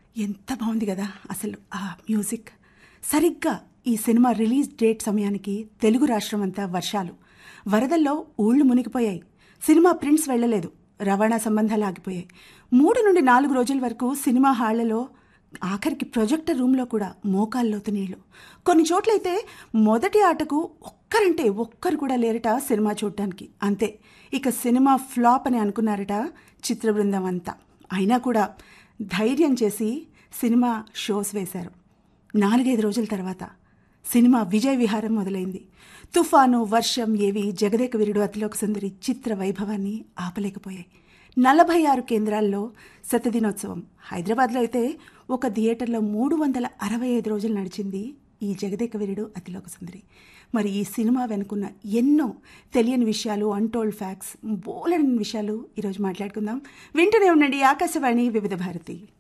ఎంత బాగుంది కదా అసలు ఆ మ్యూజిక్ సరిగ్గా ఈ సినిమా రిలీజ్ డేట్ సమయానికి తెలుగు రాష్ట్రం అంతా వర్షాలు వరదల్లో ఊళ్ళు మునిగిపోయాయి సినిమా ప్రింట్స్ వెళ్ళలేదు రవాణా సంబంధాలు ఆగిపోయాయి మూడు నుండి నాలుగు రోజుల వరకు సినిమా హాళ్లలో ఆఖరికి ప్రొజెక్టర్ రూమ్లో కూడా మోకాల్లోతు నీళ్లు కొన్ని చోట్లయితే మొదటి ఆటకు ఒక్కరంటే ఒక్కరు కూడా లేరట సినిమా చూడటానికి అంతే ఇక సినిమా ఫ్లాప్ అని అనుకున్నారట చిత్ర బృందం అంతా అయినా కూడా ధైర్యం చేసి సినిమా షోస్ వేశారు నాలుగైదు రోజుల తర్వాత సినిమా విజయ విహారం మొదలైంది తుఫాను వర్షం ఏవి జగదేక వీరుడు అతిలోక సుందరి చిత్ర వైభవాన్ని ఆపలేకపోయాయి నలభై ఆరు కేంద్రాల్లో శతదినోత్సవం హైదరాబాద్లో అయితే ఒక థియేటర్లో మూడు వందల అరవై ఐదు రోజులు నడిచింది ఈ జగదేక వీరుడు అతిలోక సుందరి మరి ఈ సినిమా వెనుకున్న ఎన్నో తెలియని విషయాలు అన్టోల్డ్ ఫ్యాక్ట్స్ బోలెడని విషయాలు ఈరోజు మాట్లాడుకుందాం వింటూనే ఉండండి ఆకాశవాణి వివిధ భారతి